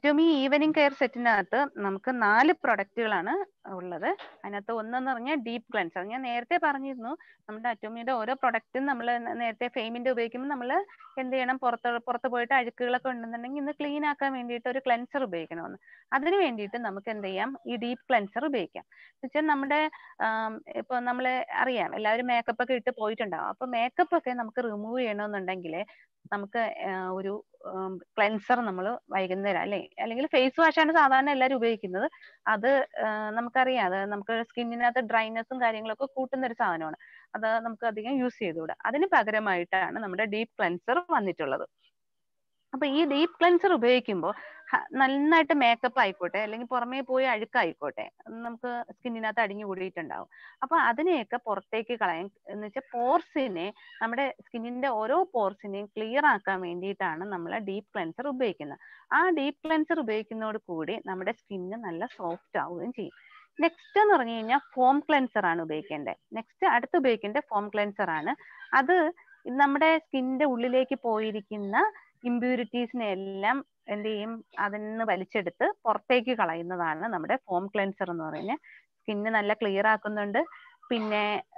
അറ്റോമി evening care സെറ്റിനകത്ത് നമുക്ക് നാല് പ്രൊഡക്റ്റുകളാണ് ഉള്ളത് അതിനകത്ത് ഒന്നെന്ന് പറഞ്ഞാൽ ഡീപ്പ് ക്ലെൻസർ ഞാൻ നേരത്തെ പറഞ്ഞിരുന്നു നമ്മുടെ അറ്റോമിയുടെ ഓരോ പ്രൊഡക്റ്റും നമ്മൾ നേരത്തെ ഫെയിമിന്റെ ഉപയോഗിക്കുമ്പോൾ നമ്മൾ എന്ത് ചെയ്യണം പുറത്ത് പുറത്ത് പോയിട്ട് അഴുക്കുകളൊക്കെ ഉണ്ടെന്നുണ്ടെങ്കിൽ ഇന്ന് ക്ലീൻ ആക്കാൻ വേണ്ടിയിട്ട് ഒരു ക്ലെൻസർ ഉപയോഗിക്കണമെന്ന് അതിന് വേണ്ടിയിട്ട് നമുക്ക് എന്ത് ചെയ്യാം ഈ ഡീപ്പ് ക്ലെൻസർ ഉപയോഗിക്കാം വെച്ചാൽ നമ്മുടെ ഇപ്പൊ നമ്മൾ അറിയാം എല്ലാവരും മേക്കപ്പ് ഒക്കെ ഇട്ട് പോയിട്ടുണ്ടാവും അപ്പൊ മേക്കപ്പ് ഒക്കെ നമുക്ക് റിമൂവ് ചെയ്യണമെന്നുണ്ടെങ്കിൽ നമുക്ക് ഒരു ക്ലെൻസർ നമ്മൾ വൈകുന്നേരം അല്ലെ അല്ലെങ്കിൽ ഫേസ് വാഷ് ആണ് സാധാരണ എല്ലാവരും ഉപയോഗിക്കുന്നത് അത് നമുക്കറിയാം അത് നമുക്ക് സ്കിന്നിനകത്ത് ഡ്രൈനെസ്സും കാര്യങ്ങളൊക്കെ കൂട്ടുന്ന ഒരു സാധനമാണ് അത് നമുക്ക് അധികം യൂസ് ചെയ്തുകൂടാ അതിന് പകരമായിട്ടാണ് നമ്മുടെ ഡീപ്പ് ക്ലെൻസർ വന്നിട്ടുള്ളത് അപ്പൊ ഈ ഡീപ്പ് ക്ലെൻസർ ഉപയോഗിക്കുമ്പോൾ നന്നായിട്ട് മേക്കപ്പ് ആയിക്കോട്ടെ അല്ലെങ്കിൽ പുറമേ പോയി അഴുക്കായിക്കോട്ടെ നമുക്ക് സ്കിന്നിനകത്ത് അടിഞ്ഞു കൂടിയിട്ടുണ്ടാവും അപ്പൊ അതിനെയൊക്കെ പുറത്തേക്ക് കളയാൻ എന്ന് വെച്ചാൽ പോർസിനെ നമ്മുടെ സ്കിന്നിന്റെ ഓരോ പോർസിനെയും ക്ലിയർ ആക്കാൻ വേണ്ടിയിട്ടാണ് നമ്മൾ ഡീപ്പ് ക്ലെൻസർ ഉപയോഗിക്കുന്നത് ആ ഡീപ്പ് ക്ലെൻസർ ഉപയോഗിക്കുന്നതോട് കൂടി നമ്മുടെ സ്കിന്ന് നല്ല സോഫ്റ്റ് ആവുകയും ചെയ്യും നെക്സ്റ്റ് എന്ന് പറഞ്ഞു കഴിഞ്ഞാൽ ഫോം ക്ലെൻസർ ആണ് ഉപയോഗിക്കേണ്ടത് നെക്സ്റ്റ് അടുത്ത് ഉപയോഗിക്കേണ്ട ഫോം ക്ലെൻസർ ആണ് അത് നമ്മുടെ സ്കിന്നിന്റെ ഉള്ളിലേക്ക് പോയിരിക്കുന്ന ഇമ്പ്യൂരിറ്റീസിനെ എല്ലാം എന്ത് ചെയ്യും അതിൽ നിന്ന് വലിച്ചെടുത്ത് പുറത്തേക്ക് കളയുന്നതാണ് നമ്മുടെ ഫോം ക്ലെൻസർ എന്ന് പറയുന്നത് സ്കിന്ന് നല്ല ക്ലിയർ ആക്കുന്നുണ്ട് പിന്നെ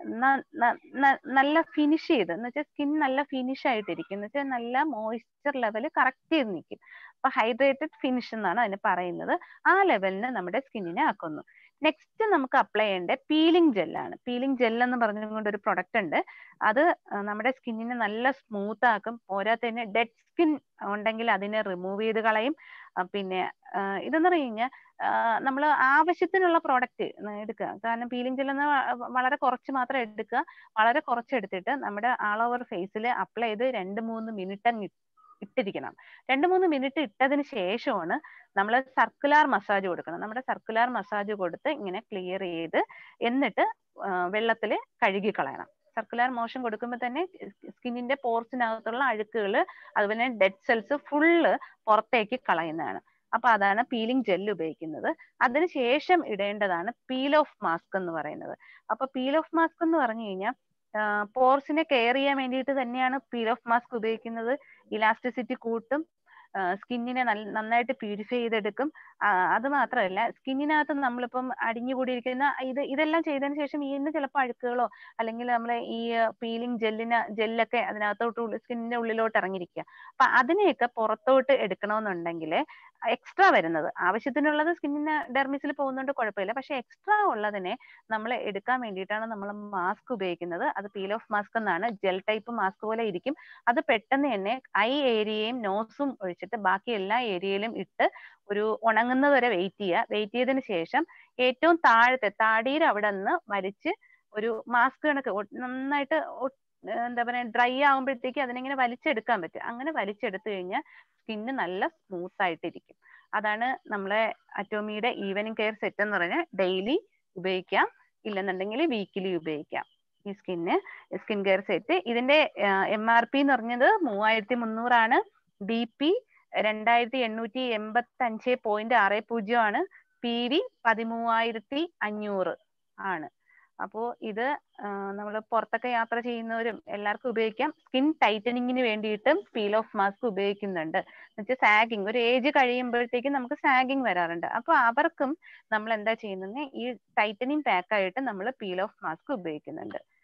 നല്ല ഫിനിഷ് ചെയ്ത് എന്ന് വെച്ചാൽ സ്കിൻ നല്ല ഫിനിഷ് ആയിട്ടിരിക്കും എന്ന് വെച്ചാൽ നല്ല മോയ്സ്ചർ ലെവൽ കറക്റ്റ് ചെയ്ത് നിൽക്കും അപ്പൊ ഹൈഡ്രേറ്റഡ് ഫിനിഷ് എന്നാണ് അതിന് പറയുന്നത് ആ ലെവലിന് നമ്മുടെ സ്കിന്നിനെ ആക്കുന്നു നെക്സ്റ്റ് നമുക്ക് അപ്ലൈ ചെയ്യേണ്ട പീലിംഗ് ജെല്ലാണ് പീലിംഗ് ജെൽ എന്ന് പറഞ്ഞുകൊണ്ട് ഒരു പ്രൊഡക്റ്റ് ഉണ്ട് അത് നമ്മുടെ സ്കിന്നിനെ നല്ല സ്മൂത്ത് ആക്കും പോരാത്തതിന് ഡെഡ് സ്കിൻ ഉണ്ടെങ്കിൽ അതിനെ റിമൂവ് ചെയ്ത് കളയും പിന്നെ ഇതെന്ന് പറഞ്ഞു കഴിഞ്ഞാൽ നമ്മൾ ആവശ്യത്തിനുള്ള പ്രോഡക്റ്റ് എടുക്കുക കാരണം പീലിംഗ് ജെൽ എന്ന് വളരെ കുറച്ച് മാത്രം എടുക്കുക വളരെ കുറച്ച് എടുത്തിട്ട് നമ്മുടെ ആൾ ഓവർ ഫേസിൽ അപ്ലൈ ചെയ്ത് രണ്ട് മൂന്ന് മിനിറ്റ് അങ്ങ് ഇട്ടിരിക്കണം രണ്ട് മൂന്ന് മിനിറ്റ് ഇട്ടതിന് ശേഷമാണ് നമ്മൾ സർക്കുലാർ മസാജ് കൊടുക്കണം നമ്മുടെ സർക്കുലാർ മസാജ് കൊടുത്ത് ഇങ്ങനെ ക്ലിയർ ചെയ്ത് എന്നിട്ട് വെള്ളത്തിൽ കഴുകി കളയണം സർക്കുലാർ മോഷൻ കൊടുക്കുമ്പോൾ തന്നെ സ്കിന്നിന്റെ പോർസിനകത്തുള്ള അഴുക്കുകൾ അതുപോലെ ഡെഡ് സെൽസ് ഫുള്ള് പുറത്തേക്ക് കളയുന്നതാണ് അപ്പൊ അതാണ് പീലിംഗ് ജെല്ല് ഉപയോഗിക്കുന്നത് അതിനുശേഷം ഇടേണ്ടതാണ് പീൽ ഓഫ് മാസ്ക് എന്ന് പറയുന്നത് അപ്പൊ പീൽ ഓഫ് മാസ്ക് എന്ന് പറഞ്ഞു കഴിഞ്ഞാൽ പോർസിനെ കെയർ ചെയ്യാൻ വേണ്ടിയിട്ട് തന്നെയാണ് പീൽ ഓഫ് മാസ്ക് ഉപയോഗിക്കുന്നത് ഇലാസ്റ്റിസിറ്റി കൂട്ടും സ്കിന്നിനെ നന്നായിട്ട് പ്യൂരിഫൈ ചെയ്തെടുക്കും അത് മാത്രമല്ല സ്കിന്നിനകത്ത് നമ്മളിപ്പം അടിഞ്ഞുകൂടിയിരിക്കുന്ന ഇത് ഇതെല്ലാം ചെയ്തതിന് ശേഷം ഇന്ന് ചിലപ്പോൾ അഴുക്കുകളോ അല്ലെങ്കിൽ നമ്മൾ ഈ പീലിംഗ് ജെല്ലിന് ജെല്ലൊക്കെ അതിനകത്തോട്ട് സ്കിന്നിന്റെ ഉള്ളിലോട്ട് ഇറങ്ങിയിരിക്കുക അപ്പൊ അതിനെയൊക്കെ പുറത്തോട്ട് എടുക്കണമെന്നുണ്ടെങ്കിൽ എക്സ്ട്രാ വരുന്നത് ആവശ്യത്തിനുള്ളത് സ്കിന്നിന് ഡെർമിസിൽ പോകുന്നുണ്ട് കുഴപ്പമില്ല പക്ഷെ എക്സ്ട്രാ ഉള്ളതിനെ നമ്മൾ എടുക്കാൻ വേണ്ടിയിട്ടാണ് നമ്മൾ മാസ്ക് ഉപയോഗിക്കുന്നത് അത് പീൽ ഓഫ് മാസ്ക് എന്നാണ് ജെൽ ടൈപ്പ് മാസ്ക് പോലെ ഇരിക്കും അത് പെട്ടെന്ന് തന്നെ ഐ ഏരിയയും നോസും ഒഴിച്ചിട്ട് ബാക്കി എല്ലാ ഏരിയയിലും ഇട്ട് ഒരു ഉണങ്ങുന്നത് വരെ വെയിറ്റ് ചെയ്യുക വെയിറ്റ് ചെയ്തതിന് ശേഷം ഏറ്റവും താഴത്തെ താടിയുടെ അവിടെ നിന്ന് വലിച്ച് ഒരു മാസ്ക് കണക്ക് നന്നായിട്ട് എന്താ പറയുക ഡ്രൈ ആകുമ്പോഴത്തേക്ക് അതിനെങ്ങനെ വലിച്ചെടുക്കാൻ പറ്റും അങ്ങനെ വലിച്ചെടുത്തു കഴിഞ്ഞാൽ സ്കിന്ന് നല്ല സ്മൂത്ത് ആയിട്ടിരിക്കും അതാണ് നമ്മളെ അറ്റോമിയുടെ ഈവനിങ് കെയർ സെറ്റ് എന്ന് പറഞ്ഞാൽ ഡെയിലി ഉപയോഗിക്കാം ഇല്ലെന്നുണ്ടെങ്കിൽ വീക്കിലി ഉപയോഗിക്കാം ഈ സ്കിന്ന് സ്കിൻ കെയർ സെറ്റ് ഇതിന്റെ എം ആർ പി എന്ന് പറഞ്ഞത് മൂവായിരത്തി മുന്നൂറാണ് ബി പി രണ്ടായിരത്തി എണ്ണൂറ്റി എൺപത്തി അഞ്ച് പോയിന്റ് ആറ് പൂജ്യം ആണ് പി വി പതിമൂവായിരത്തി അഞ്ഞൂറ് ആണ് അപ്പോൾ ഇത് നമ്മൾ പുറത്തൊക്കെ യാത്ര ചെയ്യുന്നവരും എല്ലാവർക്കും ഉപയോഗിക്കാം സ്കിൻ ടൈറ്റനിങ്ങിന് വേണ്ടിയിട്ടും പീൽ ഓഫ് മാസ്ക് ഉപയോഗിക്കുന്നുണ്ട് എന്നുവെച്ചാൽ സാഗിങ് ഒരു ഏജ് കഴിയുമ്പോഴത്തേക്കും നമുക്ക് സാഗിങ് വരാറുണ്ട് അപ്പൊ അവർക്കും നമ്മൾ എന്താ ചെയ്യുന്നത് ഈ ടൈറ്റനിങ് പാക്ക് ആയിട്ട് നമ്മൾ പീൽ ഓഫ് മാസ്ക് ഉപയോഗിക്കുന്നുണ്ട്